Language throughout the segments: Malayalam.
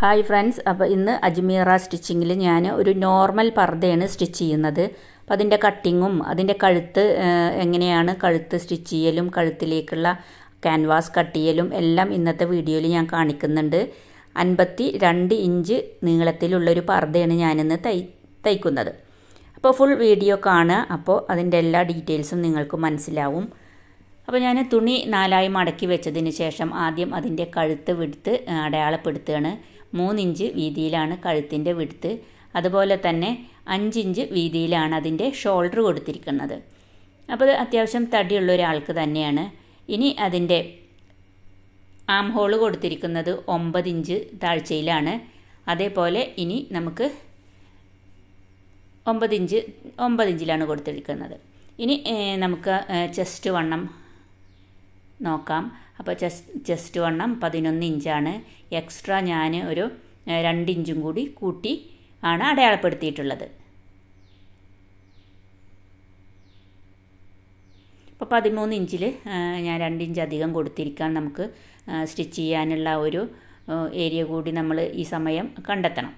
ഹായ് ഫ്രണ്ട്സ് അപ്പോൾ ഇന്ന് അജ്മീറ സ്റ്റിച്ചിങ്ങിൽ ഞാൻ ഒരു നോർമൽ പർദ്ദയാണ് സ്റ്റിച്ച് ചെയ്യുന്നത് അപ്പോൾ അതിൻ്റെ കട്ടിങ്ങും അതിൻ്റെ കഴുത്ത് ഏഹ്, എങ്ങനെയാണ് കഴുത്ത് സ്റ്റിച്ച് ചെയ്യലും കഴുത്തിലേക്കുള്ള ക്യാൻവാസ് കട്ട് ചെയ്യലും എല്ലാം ഇന്നത്തെ വീഡിയോയിൽ ഞാൻ കാണിക്കുന്നുണ്ട് അൻപത്തി രണ്ട് ഇഞ്ച് നീളത്തിലുള്ളൊരു പർദ്ദയാണ് ഞാനിന്ന് തൈ തയ്ക്കുന്നത് അപ്പോൾ ഫുൾ വീഡിയോ കാണുക അപ്പോൾ അതിൻ്റെ എല്ലാ ഡീറ്റെയിൽസും നിങ്ങൾക്ക് മനസ്സിലാവും അപ്പോൾ ഞാൻ തുണി നാലായി മടക്കി വെച്ചതിന് ശേഷം ആദ്യം അതിൻ്റെ കഴുത്ത് വിടുത്ത് അടയാളപ്പെടുത്തുകയാണ് മൂന്നിഞ്ച് വീതിയിലാണ് കഴുത്തിൻ്റെ വിടുത്ത് അതുപോലെ തന്നെ അഞ്ചിഞ്ച് വീതിയിലാണ് അതിൻ്റെ ഷോൾഡർ കൊടുത്തിരിക്കുന്നത് അപ്പോൾ ഇത് അത്യാവശ്യം തടിയുള്ള ഒരാൾക്ക് തന്നെയാണ് ഇനി അതിൻ്റെ ആം ഹോള് കൊടുത്തിരിക്കുന്നത് ഒമ്പത് ഇഞ്ച് താഴ്ചയിലാണ് അതേപോലെ ഇനി നമുക്ക് ഒമ്പത് ഇഞ്ച് ഒമ്പത് ഇഞ്ചിലാണ് കൊടുത്തിരിക്കുന്നത് ഇനി ഏഹ്, നമുക്ക് ചെസ്റ്റ് വണ്ണം നോക്കാം അപ്പോൾ ചെസ്റ്റ് ചെസ്റ്റ് വണ്ണം പതിനൊന്ന് ഇഞ്ചാണ് എക്സ്ട്രാ ഞാൻ ഒരു ഏഹ്, രണ്ട് ഇഞ്ചും കൂടി കൂട്ടി ആണ് അടയാളപ്പെടുത്തിയിട്ടുള്ളത് അപ്പോൾ പതിമൂന്ന് ഇഞ്ചിൽ ഞാൻ രണ്ട് ഇഞ്ച് അധികം കൊടുത്തിരിക്കാൻ നമുക്ക് സ്റ്റിച്ച് ചെയ്യാനുള്ള ഒരു ഏഹ്, ഏരിയ കൂടി നമ്മൾ ഈ സമയം കണ്ടെത്തണം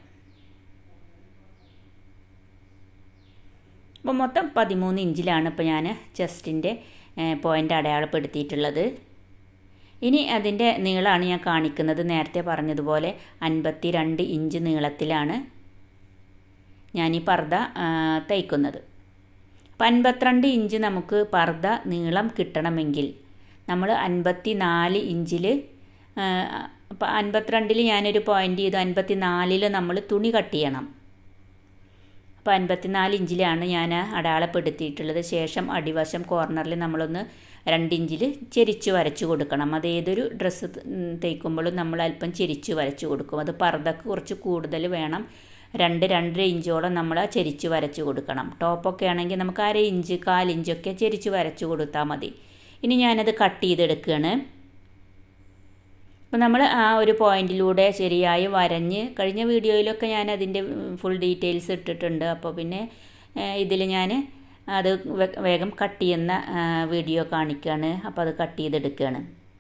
അപ്പോൾ മൊത്തം പതിമൂന്ന് ഇഞ്ചിലാണ് ഇപ്പോൾ ഞാൻ ചെസ്റ്റിൻ്റെ പോയിൻ്റ് അടയാളപ്പെടുത്തിയിട്ടുള്ളത് ഇനി അതിൻ്റെ നീളമാണ് ഞാൻ കാണിക്കുന്നത് നേരത്തെ പറഞ്ഞതുപോലെ അൻപത്തി രണ്ട് ഇഞ്ച് നീളത്തിലാണ് ഞാൻ ഈ പർദ്ദ ആ, തയ്ക്കുന്നത് അപ്പം അൻപത്തിരണ്ട് ഇഞ്ച് നമുക്ക് പർദ്ദ നീളം കിട്ടണമെങ്കിൽ നമ്മൾ അൻപത്തി നാല് ഇഞ്ചിൽ അപ്പം അൻപത്തിരണ്ടിൽ ഞാനൊരു പോയിൻ്റ് ചെയ്തു അൻപത്തി നാലിൽ നമ്മൾ തുണി കട്ട് ചെയ്യണം അപ്പോൾ അൻപത്തിനാല് ഇഞ്ചിലാണ് ഞാൻ അടയാളപ്പെടുത്തിയിട്ടുള്ളത് ശേഷം അടിവശം കോർണറിൽ നമ്മളൊന്ന് രണ്ട് ഇഞ്ചിൽ ചെരിച്ച് വരച്ചു കൊടുക്കണം അത് ഏതൊരു ഡ്രസ്സ് തയ്ക്കുമ്പോഴും നമ്മൾ അല്പം ചെരിച്ച് വരച്ചു കൊടുക്കും അത് പർദ്ദക്ക് കുറച്ച് കൂടുതൽ വേണം രണ്ട് രണ്ടര ഇഞ്ചോളം നമ്മൾ ആ ചെരിച്ച് വരച്ചു കൊടുക്കണം ടോപ്പൊക്കെ ആണെങ്കിൽ നമുക്ക് അര ഇഞ്ച് കാലിഞ്ചൊക്കെ ചെരിച്ച് വരച്ചു കൊടുത്താൽ മതി ഇനി ഞാനത് കട്ട് ചെയ്തെടുക്കുകയാണ് അപ്പോൾ നമ്മൾ ആ ഒരു പോയിന്റിലൂടെ ശരിയായി വരഞ്ഞ് കഴിഞ്ഞ വീഡിയോയിലൊക്കെ ഞാൻ അതിൻ്റെ ഫുൾ ഡീറ്റെയിൽസ് ഇട്ടിട്ടുണ്ട് അപ്പോൾ പിന്നെ ഇതിൽ ഞാൻ അത് വേ- വേഗം കട്ട് ചെയ്യുന്ന ആ, വീഡിയോ കാണിക്കുകയാണ് അപ്പോൾ അത് കട്ട് ചെയ്തെടുക്കുകയാണ്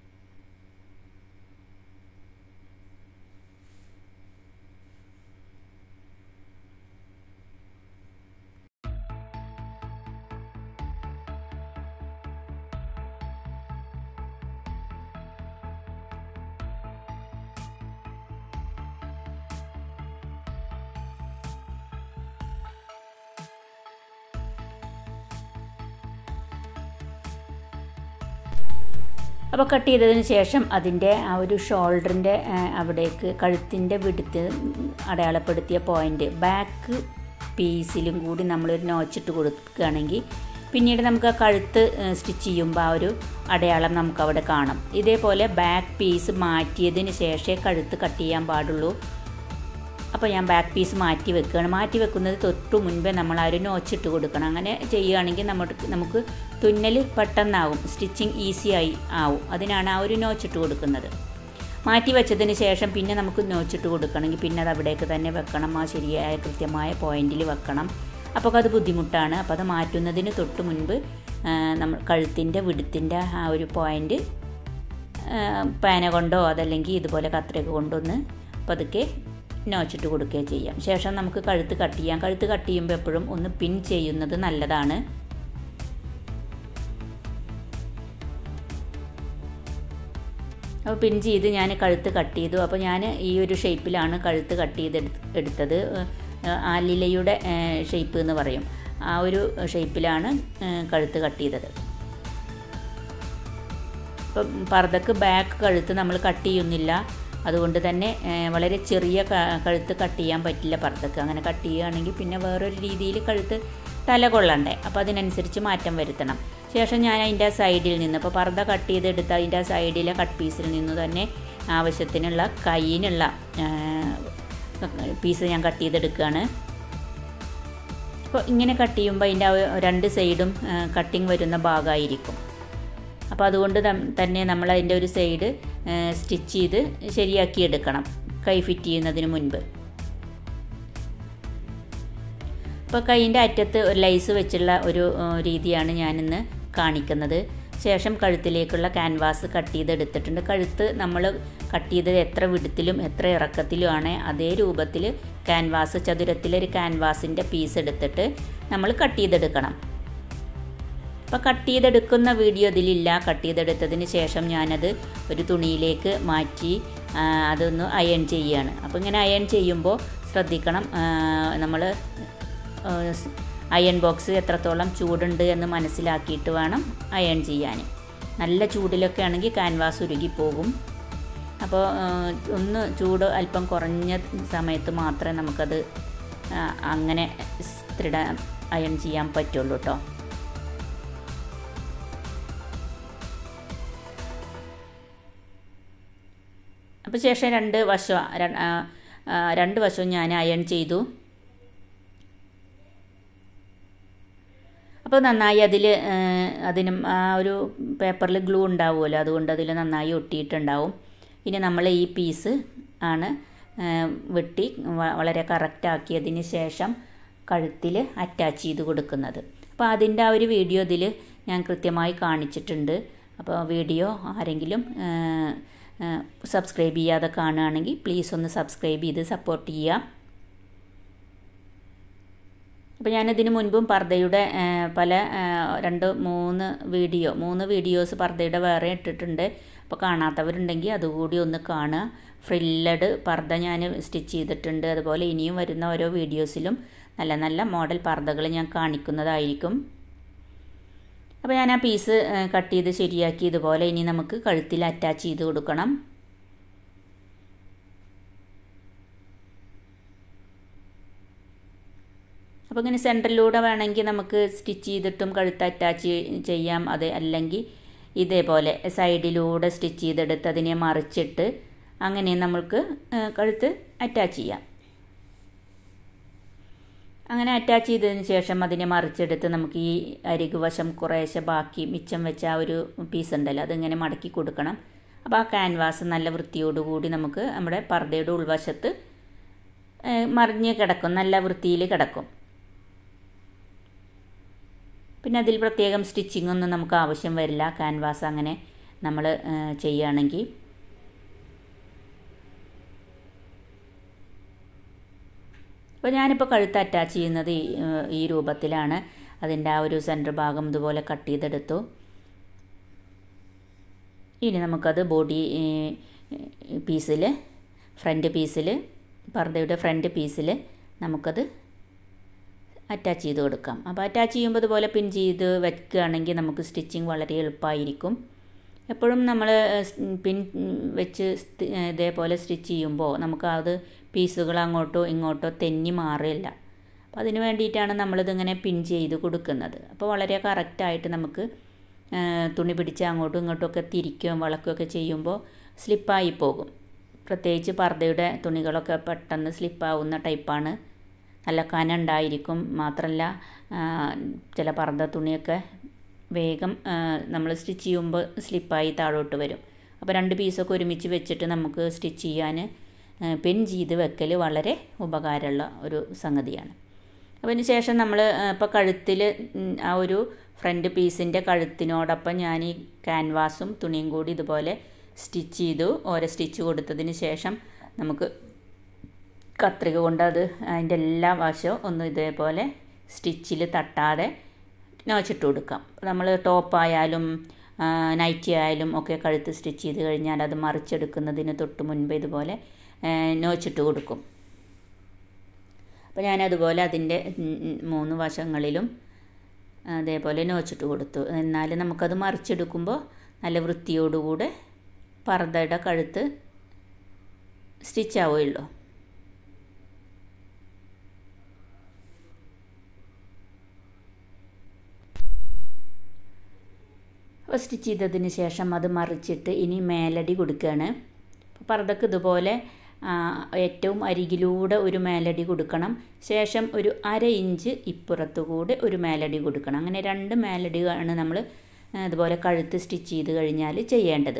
അപ്പോൾ കട്ട് ചെയ്തതിന് ശേഷം അതിൻ്റെ ആ ഒരു ഷോൾഡറിൻ്റെ അവിടേക്ക് കഴുത്തിൻ്റെ വിടുത്ത് അടയാളപ്പെടുത്തിയ പോയിൻ്റ് ബാക്ക് പീസിലും കൂടി നമ്മളൊരു നോച്ചിട്ട് കൊടുക്കുകയാണെങ്കിൽ പിന്നീട് നമുക്ക് ആ കഴുത്ത് സ്റ്റിച്ച് ചെയ്യുമ്പോൾ ആ ഒരു അടയാളം നമുക്ക് അവിടെ കാണും ഇതേപോലെ ബാക്ക് പീസ് മാറ്റിയതിന് ശേഷമേ കഴുത്ത് കട്ട് ചെയ്യാൻ പാടുള്ളൂ അപ്പോൾ ഞാൻ ബാക്ക് പീസ് മാറ്റി വെക്കുകയാണ് മാറ്റി വെക്കുന്നത് തൊട്ടു മുൻപേ നമ്മൾ ആ ഒരു നോച്ചിട്ട് കൊടുക്കണം അങ്ങനെ ചെയ്യുകയാണെങ്കിൽ നമുക്ക് നമുക്ക് തുന്നൽ പെട്ടെന്നാവും സ്റ്റിച്ചിങ് ഈസി ആയി ആവും അതിനാണ് ആ ഒരു നോച്ചിട്ട് കൊടുക്കുന്നത് മാറ്റി വെച്ചതിന് ശേഷം പിന്നെ നമുക്ക് നോച്ചിട്ട് കൊടുക്കണമെങ്കിൽ പിന്നെ അത് അവിടേക്ക് തന്നെ വെക്കണം ആ ശരിയായ കൃത്യമായ പോയിന്റിൽ വെക്കണം അപ്പോൾ അത് ബുദ്ധിമുട്ടാണ് അപ്പോൾ അത് മാറ്റുന്നതിന് തൊട്ട് മുൻപ് ആ, നമ്മൾ കഴുത്തിൻ്റെ വിടുത്തിൻ്റെ ആ ഒരു പോയിന്റ് പേന കൊണ്ടോ അതല്ലെങ്കിൽ ഇതുപോലെ കത്രിക കൊണ്ടൊന്ന് പതുക്കെ നോച്ചിട്ട് കൊടുക്കുകയോ ചെയ്യാം ശേഷം നമുക്ക് കഴുത്ത് കട്ട് ചെയ്യാം കഴുത്ത് കട്ട് ചെയ്യുമ്പോൾ എപ്പോഴും ഒന്ന് പിൻ ചെയ്യുന്നത് നല്ലതാണ് അപ്പോൾ പിൻ ചെയ്ത് ഞാൻ കഴുത്ത് കട്ട് ചെയ്തു അപ്പോൾ ഞാൻ ഈ ഒരു ഷേപ്പിലാണ് കഴുത്ത് കട്ട് ചെയ്ത് എടുത്തത് ആലിലയുടെ ഷേപ്പ് എന്ന് പറയും ആ ഒരു ഷേപ്പിലാണ് കഴുത്ത് കട്ട് ചെയ്തത് ഇപ്പം പർദ്ദക്ക് ബാക്ക് കഴുത്ത് നമ്മൾ കട്ട് ചെയ്യുന്നില്ല അതുകൊണ്ട് തന്നെ ഏഹ്, വളരെ ചെറിയ ക- കഴുത്ത് കട്ട് ചെയ്യാൻ പറ്റില്ല പർദ്ദക്ക് അങ്ങനെ കട്ട് ചെയ്യുകയാണെങ്കിൽ പിന്നെ വേറൊരു രീതിയിൽ കഴുത്ത് തല കൊള്ളണ്ടേ അപ്പോൾ അതിനനുസരിച്ച് മാറ്റം വരുത്തണം ശേഷം ഞാൻ അതിൻ്റെ സൈഡിൽ നിന്ന് ഇപ്പോൾ പർദ്ദ കട്ട് ചെയ്തെടുത്ത് അതിൻ്റെ സൈഡിലെ കട്ട് പീസിൽ നിന്ന് തന്നെ ആവശ്യത്തിനുള്ള കൈയിനുള്ള പീസ് ഞാൻ കട്ട് ചെയ്തെടുക്കുകയാണ് അപ്പോൾ ഇങ്ങനെ കട്ട് ചെയ്യുമ്പോൾ അതിൻ്റെ ആ രണ്ട് സൈഡും കട്ടിങ് വരുന്ന ഭാഗമായിരിക്കും അപ്പോൾ അതുകൊണ്ട് ത- തന്നെ നമ്മൾ അതിൻ്റെ ഒരു സൈഡ് സ്റ്റിച്ച് ചെയ്ത് ശരിയാക്കി എടുക്കണം കൈ ഫിറ്റ് ചെയ്യുന്നതിന് മുൻപ് അപ്പോൾ കൈയിൻ്റെ അറ്റത്ത് ഒരു ലൈസ് വെച്ചുള്ള ഒരു ഏഹ്, രീതിയാണ് ഞാനിന്ന് കാണിക്കുന്നത് ശേഷം കഴുത്തിലേക്കുള്ള ക്യാൻവാസ് കട്ട് ചെയ്തെടുത്തിട്ടുണ്ട് കഴുത്ത് നമ്മൾ കട്ട് ചെയ്തത് എത്ര വിടുത്തിലും എത്ര ഇറക്കത്തിലുമാണ് അതേ രൂപത്തിൽ ക്യാൻവാസ് ചതുരത്തിലൊരു ക്യാൻവാസിൻ്റെ പീസ് എടുത്തിട്ട് നമ്മൾ കട്ട് ചെയ്തെടുക്കണം അപ്പോൾ കട്ട് ചെയ്തെടുക്കുന്ന വീഡിയോ ഇതിലില്ല കട്ട് ചെയ്തെടുത്തതിന് ശേഷം ഞാനത് ഒരു തുണിയിലേക്ക് മാറ്റി അതൊന്ന് അയൺ ചെയ്യുകയാണ് അപ്പോൾ ഇങ്ങനെ അയൺ ചെയ്യുമ്പോൾ ശ്രദ്ധിക്കണം നമ്മൾ അയൺ ബോക്സ് എത്രത്തോളം ചൂടുണ്ട് എന്ന് മനസ്സിലാക്കിയിട്ട് വേണം അയൺ ചെയ്യാൻ നല്ല ചൂടിലൊക്കെ ആണെങ്കിൽ ക്യാൻവാസ് ഉരുകിപ്പോകും അപ്പോൾ ഒന്ന് ചൂട് അല്പം കുറഞ്ഞ സമയത്ത് മാത്രമേ നമുക്കത് അങ്ങനെ ദൃഢ അയൺ ചെയ്യാൻ പറ്റുള്ളൂ കേട്ടോ അപ്പോൾ ശേഷം രണ്ട് വശം രണ്ട് വശവും ഞാൻ അയൺ ചെയ്തു അപ്പോൾ നന്നായി അതിൽ അതിനും ആ ഒരു പേപ്പറിൽ ഗ്ലൂ ഉണ്ടാവുമല്ലോ അതുകൊണ്ട് അതിൽ നന്നായി ഒട്ടിയിട്ടുണ്ടാവും ഇനി നമ്മൾ ഈ പീസ് ആണ് വെട്ടി വളരെ കറക്റ്റ് ആക്കിയതിന് ശേഷം കഴുത്തിൽ അറ്റാച്ച് ചെയ്ത് കൊടുക്കുന്നത് അപ്പോൾ അതിൻ്റെ ആ ഒരു വീഡിയോ ഇതിൽ ഞാൻ കൃത്യമായി കാണിച്ചിട്ടുണ്ട് അപ്പോൾ വീഡിയോ ആരെങ്കിലും സബ്സ്ക്രൈബ് ചെയ്യാതെ കാണുകയാണെങ്കിൽ പ്ലീസ് ഒന്ന് സബ്സ്ക്രൈബ് ചെയ്ത് സപ്പോർട്ട് ചെയ്യുക അപ്പോൾ ഞാനിതിന് മുൻപും പർദ്ദയുടെ പല രണ്ട് മൂന്ന് വീഡിയോ മൂന്ന് വീഡിയോസ് പർദ്ദയുടെ വേറെ ഇട്ടിട്ടുണ്ട് അപ്പോൾ കാണാത്തവരുണ്ടെങ്കിൽ അതുകൂടി ഒന്ന് കാണുക ഫ്രില്ലഡ് പർദ്ദ ഞാൻ സ്റ്റിച്ച് ചെയ്തിട്ടുണ്ട് അതുപോലെ ഇനിയും വരുന്ന ഓരോ വീഡിയോസിലും നല്ല നല്ല മോഡൽ പർദ്ദകൾ ഞാൻ കാണിക്കുന്നതായിരിക്കും അപ്പോൾ ഞാൻ ആ പീസ് കട്ട് ചെയ്ത് ശരിയാക്കി ഇതുപോലെ ഇനി നമുക്ക് കഴുത്തിൽ അറ്റാച്ച് ചെയ്ത് കൊടുക്കണം അപ്പോൾ ഇങ്ങനെ സെൻറ്ററിലൂടെ വേണമെങ്കിൽ നമുക്ക് സ്റ്റിച്ച് ചെയ്തിട്ടും കഴുത്ത് അറ്റാച്ച് ചെയ്യാം അത് അല്ലെങ്കിൽ ഇതേപോലെ സൈഡിലൂടെ സ്റ്റിച്ച് ചെയ്തെടുത്ത് അതിനെ മറിച്ചിട്ട് അങ്ങനെ നമ്മൾക്ക് കഴുത്ത് അറ്റാച്ച് ചെയ്യാം അങ്ങനെ അറ്റാച്ച് ചെയ്തതിന് ശേഷം അതിനെ മറിച്ചെടുത്ത് നമുക്ക് ഈ അരികു വശം കുറേശ്ശെ ബാക്കി മിച്ചം വെച്ച ആ ഒരു പീസ് ഉണ്ടല്ലോ അതിങ്ങനെ മടക്കി കൊടുക്കണം അപ്പോൾ ആ ക്യാൻവാസ് നല്ല വൃത്തിയോടുകൂടി നമുക്ക് നമ്മുടെ പർദ്ദയുടെ ഉൾവശത്ത് മറിഞ്ഞ് കിടക്കും നല്ല വൃത്തിയിൽ കിടക്കും പിന്നെ അതിൽ പ്രത്യേകം സ്റ്റിച്ചിങ് ഒന്നും നമുക്ക് ആവശ്യം വരില്ല ക്യാൻവാസ് അങ്ങനെ നമ്മൾ ചെയ്യുകയാണെങ്കിൽ അപ്പോൾ ഞാനിപ്പോൾ കഴുത്ത് അറ്റാച്ച് ചെയ്യുന്നത് ഈ രൂപത്തിലാണ് അതിൻ്റെ ആ ഒരു സെൻറ്റർ ഭാഗം ഇതുപോലെ കട്ട് ചെയ്തെടുത്തു ഇനി നമുക്കത് ബോഡി പീസിൽ ഫ്രണ്ട് പീസിൽ പർദ്ദയുടെ ഫ്രണ്ട് പീസിൽ നമുക്കത് അറ്റാച്ച് ചെയ്ത് കൊടുക്കാം അപ്പോൾ അറ്റാച്ച് ചെയ്യുമ്പോൾ ഇതുപോലെ പിൻ ചെയ്ത് വെക്കുകയാണെങ്കിൽ നമുക്ക് സ്റ്റിച്ചിങ് വളരെ എളുപ്പമായിരിക്കും എപ്പോഴും നമ്മൾ പിൻ വെച്ച് ഇതേപോലെ സ്റ്റിച്ച് ചെയ്യുമ്പോൾ നമുക്ക് അത് പീസുകൾ അങ്ങോട്ടോ ഇങ്ങോട്ടോ തെന്നി മാറില്ല അപ്പോൾ അതിന് വേണ്ടിയിട്ടാണ് നമ്മളിതിങ്ങനെ പിൻ ചെയ്ത് കൊടുക്കുന്നത് അപ്പോൾ വളരെ കറക്റ്റായിട്ട് നമുക്ക് തുണി പിടിച്ച് അങ്ങോട്ടും ഇങ്ങോട്ടും ഒക്കെ തിരിക്കുകയും വളക്കുകയൊക്കെ ചെയ്യുമ്പോൾ സ്ലിപ്പായി പോകും പ്രത്യേകിച്ച് പർദ്ദയുടെ തുണികളൊക്കെ പെട്ടെന്ന് സ്ലിപ്പാവുന്ന ടൈപ്പാണ് നല്ല കന ഉണ്ടായിരിക്കും മാത്രമല്ല ചില പർദ്ദ തുണിയൊക്കെ വേഗം നമ്മൾ സ്റ്റിച്ച് ചെയ്യുമ്പോൾ സ്ലിപ്പായി താഴോട്ട് വരും അപ്പോൾ രണ്ട് പീസൊക്കെ ഒരുമിച്ച് വെച്ചിട്ട് നമുക്ക് സ്റ്റിച്ച് ചെയ്യാൻ പിൻ ചെയ്ത് വെക്കൽ വളരെ ഉപകാരമുള്ള ഒരു സംഗതിയാണ് അപ്പോൾ അതിന് ശേഷം നമ്മൾ ഇപ്പോൾ കഴുത്തിൽ ആ ഒരു ഫ്രണ്ട് പീസിൻ്റെ കഴുത്തിനോടൊപ്പം ഞാൻ ഈ ക്യാൻവാസും തുണിയും കൂടി ഇതുപോലെ സ്റ്റിച്ച് ചെയ്തു ഓരോ സ്റ്റിച്ച് കൊടുത്തതിന് ശേഷം നമുക്ക് കത്രിക കൊണ്ട് അത് അതിൻ്റെ എല്ലാ വശവും ഒന്ന് ഇതേപോലെ സ്റ്റിച്ചിൽ തട്ടാതെ നോച്ചിട്ട് കൊടുക്കാം നമ്മൾ ടോപ്പായാലും നൈറ്റി ആയാലും ഒക്കെ കഴുത്ത് സ്റ്റിച്ച് ചെയ്ത് കഴിഞ്ഞാൽ അത് മറിച്ചെടുക്കുന്നതിന് തൊട്ട് മുൻപ് ഇതുപോലെ നോച്ചിട്ട് കൊടുക്കും അപ്പോൾ ഞാനതുപോലെ അതിൻ്റെ മൂന്ന് വശങ്ങളിലും അതേപോലെ നോച്ചിട്ട് കൊടുത്തു എന്നാൽ നമുക്കത് മറിച്ചെടുക്കുമ്പോൾ നല്ല വൃത്തിയോടുകൂടെ പർദ്ദയുടെ കഴുത്ത് സ്റ്റിച്ച് ആവുകയുള്ളൂ അപ്പോൾ സ്റ്റിച്ച് ചെയ്തതിന് ശേഷം അത് മറിച്ചിട്ട് ഇനി മേലടി കൊടുക്കുകയാണ് പർദ്ദക്ക് ഇതുപോലെ ഏറ്റവും അരികിലൂടെ ഒരു മേലടി കൊടുക്കണം ശേഷം ഒരു അര ഇഞ്ച് ഇപ്പുറത്തു കൂടെ ഒരു മേലടി കൊടുക്കണം അങ്ങനെ രണ്ട് മേലടിയാണ് നമ്മൾ അതുപോലെ കഴുത്ത് സ്റ്റിച്ച് ചെയ്ത് കഴിഞ്ഞാൽ ചെയ്യേണ്ടത്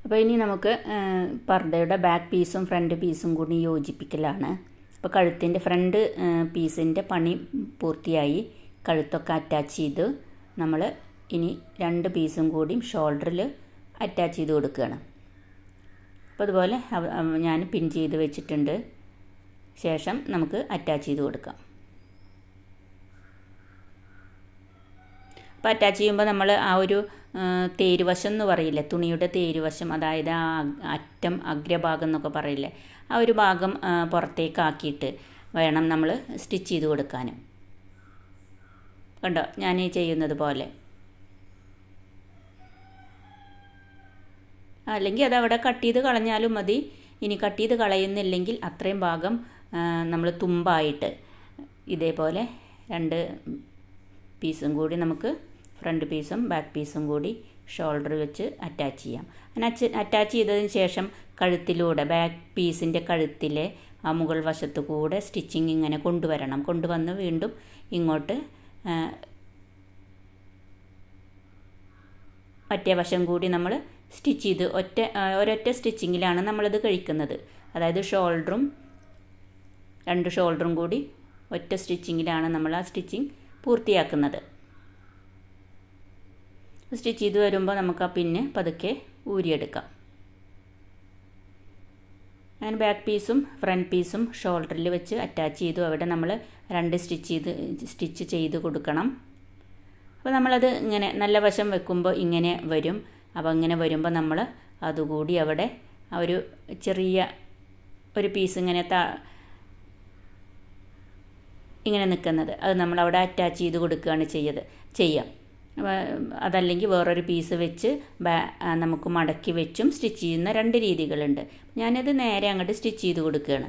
അപ്പോൾ ഇനി നമുക്ക് പർദ്ദയുടെ ബാക്ക് പീസും ഫ്രണ്ട് പീസും കൂടി യോജിപ്പിക്കലാണ് അപ്പോൾ കഴുത്തിൻ്റെ ഫ്രണ്ട് പീസിൻ്റെ പണി പൂർത്തിയായി കഴുത്തൊക്കെ അറ്റാച്ച് ചെയ്ത് നമ്മൾ ഇനി രണ്ട് പീസും കൂടി ഷോൾഡറിൽ അറ്റാച്ച് ചെയ്ത് കൊടുക്കുകയാണ് അപ്പോൾ അതുപോലെ ഞാൻ പിൻ ചെയ്ത് വെച്ചിട്ടുണ്ട് ശേഷം നമുക്ക് അറ്റാച്ച് ചെയ്ത് കൊടുക്കാം അപ്പോൾ അറ്റാച്ച് ചെയ്യുമ്പോൾ നമ്മൾ ആ ഒരു തേരുവശം എന്ന് പറയില്ലേ തുണിയുടെ തേരുവശം അതായത് ആ അറ്റം അഗ്രഭാഗം എന്നൊക്കെ പറയില്ലേ ആ ഒരു ഭാഗം പുറത്തേക്കാക്കിയിട്ട് വേണം നമ്മൾ സ്റ്റിച്ച് ചെയ്ത് കൊടുക്കാനും കണ്ടോ ഞാൻ ഈ ചെയ്യുന്നത് പോലെ അല്ലെങ്കിൽ അത് അവിടെ കട്ട് ചെയ്ത് കളഞ്ഞാലും മതി ഇനി കട്ട് ചെയ്ത് കളയുന്നില്ലെങ്കിൽ അത്രയും ഭാഗം നമ്മൾ തുമ്പായിട്ട് ഇതേപോലെ രണ്ട് പീസും കൂടി നമുക്ക് ഫ്രണ്ട് പീസും ബാക്ക് പീസും കൂടി ഷോൾഡർ വെച്ച് അറ്റാച്ച് ചെയ്യാം അങ്ങനെ അറ്റാച്ച് ചെയ്തതിന് ശേഷം കഴുത്തിലൂടെ ബാക്ക് പീസിൻ്റെ കഴുത്തിലെ ആ മുകൾ വശത്ത് കൂടെ സ്റ്റിച്ചിങ് ഇങ്ങനെ കൊണ്ടുവരണം കൊണ്ടുവന്ന് വീണ്ടും ഇങ്ങോട്ട് മറ്റേ വശം കൂടി നമ്മൾ സ്റ്റിച്ച് ചെയ്ത് ഒറ്റ ഒരൊറ്റ സ്റ്റിച്ചിങ്ങിലാണ് നമ്മളിത് കഴിക്കുന്നത് അതായത് ഷോൾഡറും രണ്ട് ഷോൾഡറും കൂടി ഒറ്റ സ്റ്റിച്ചിങ്ങിലാണ് നമ്മൾ ആ സ്റ്റിച്ചിങ് പൂർത്തിയാക്കുന്നത് സ്റ്റിച്ച് ചെയ്ത് വരുമ്പോൾ നമുക്ക് ആ പിന്ന് പതുക്കെ ഊരിയെടുക്കാം അങ്ങനെ ബാക്ക് പീസും ഫ്രണ്ട് പീസും ഷോൾഡറിൽ വെച്ച് അറ്റാച്ച് ചെയ്തു അവിടെ നമ്മൾ രണ്ട് സ്റ്റിച്ച് ചെയ്ത് സ്റ്റിച്ച് ചെയ്ത് കൊടുക്കണം അപ്പോൾ നമ്മളത് ഇങ്ങനെ നല്ല വശം വെക്കുമ്പോൾ ഇങ്ങനെ വരും അപ്പോൾ ഇങ്ങനെ വരുമ്പോൾ നമ്മൾ അതുകൂടി അവിടെ ആ ഒരു ചെറിയ ഒരു പീസ് ഇങ്ങനെ താ ഇങ്ങനെ നിൽക്കുന്നത് അത് നമ്മൾ അവിടെ അറ്റാച്ച് ചെയ്ത് കൊടുക്കുകയാണ് ചെയ്യത് ചെയ്യാം അതല്ലെങ്കിൽ വേറൊരു പീസ് വെച്ച് നമുക്ക് മടക്കി വെച്ചും സ്റ്റിച്ച് ചെയ്യുന്ന രണ്ട് രീതികളുണ്ട് ഞാനത് നേരെ അങ്ങോട്ട് സ്റ്റിച്ച് ചെയ്ത് കൊടുക്കുകയാണ്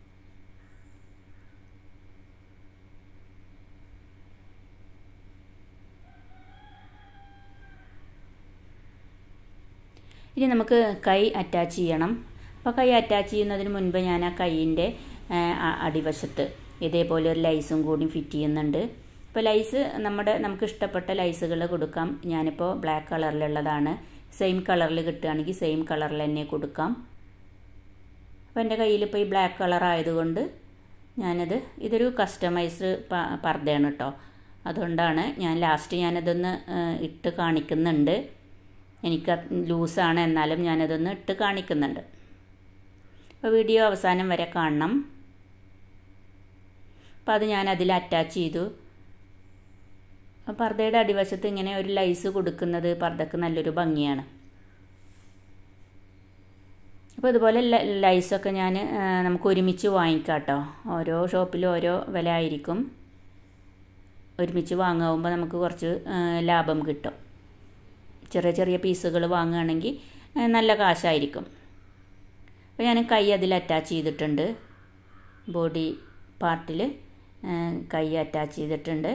ഇനി നമുക്ക് കൈ അറ്റാച്ച് ചെയ്യണം അപ്പോൾ കൈ അറ്റാച്ച് ചെയ്യുന്നതിന് മുൻപ് ഞാൻ ആ കൈയിൻ്റെ അടിവശത്ത് ഇതേപോലെ ഒരു ലൈസും കൂടി ഫിറ്റ് ചെയ്യുന്നുണ്ട് ഇപ്പോൾ ലൈസ് നമ്മുടെ നമുക്ക് ഇഷ്ടപ്പെട്ട ലൈസുകൾ കൊടുക്കാം ഞാനിപ്പോൾ ബ്ലാക്ക് കളറിലുള്ളതാണ് സെയിം കളറിൽ കിട്ടുകയാണെങ്കിൽ സെയിം കളറിൽ തന്നെ കൊടുക്കാം അപ്പോൾ എൻ്റെ കയ്യിൽ ഇപ്പോൾ ഈ ബ്ലാക്ക് കളർ ആയതുകൊണ്ട് ഞാനത് ഇതൊരു കസ്റ്റമൈസ്ഡ് പർദ്ദയാണ് കേട്ടോ അതുകൊണ്ടാണ് ഞാൻ ലാസ്റ്റ് ഞാനതൊന്ന് ഇട്ട് കാണിക്കുന്നുണ്ട് എനിക്ക് ലൂസാണ് എന്നാലും ഞാനതൊന്ന് ഇട്ട് കാണിക്കുന്നുണ്ട് അപ്പോൾ വീഡിയോ അവസാനം വരെ കാണണം അപ്പോൾ അത് ഞാൻ അതിൽ അറ്റാച്ച് ചെയ്തു പർദ്ദയുടെ അടിവശത്ത് ഇങ്ങനെ ഒരു ലൈസ് കൊടുക്കുന്നത് പർദ്ദക്ക് നല്ലൊരു ഭംഗിയാണ് അപ്പോൾ ഇതുപോലെ ലൈസൊക്കെ ഞാൻ നമുക്ക് ഒരുമിച്ച് വാങ്ങിക്കാം കേട്ടോ ഓരോ ഷോപ്പിലും ഓരോ വില ആയിരിക്കും ഒരുമിച്ച് വാങ്ങുമ്പോൾ നമുക്ക് കുറച്ച് ലാഭം കിട്ടും ചെറിയ ചെറിയ പീസുകൾ വാങ്ങുകയാണെങ്കിൽ നല്ല കാശായിരിക്കും അപ്പോൾ ഞാൻ കൈ അതിൽ അറ്റാച്ച് ചെയ്തിട്ടുണ്ട് ബോഡി പാർട്ടിൽ കൈ അറ്റാച്ച് ചെയ്തിട്ടുണ്ട്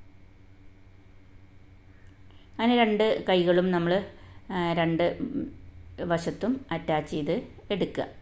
അങ്ങനെ രണ്ട് കൈകളും നമ്മൾ രണ്ട് വശത്തും അറ്റാച്ച് ചെയ്ത് എടുക്കുക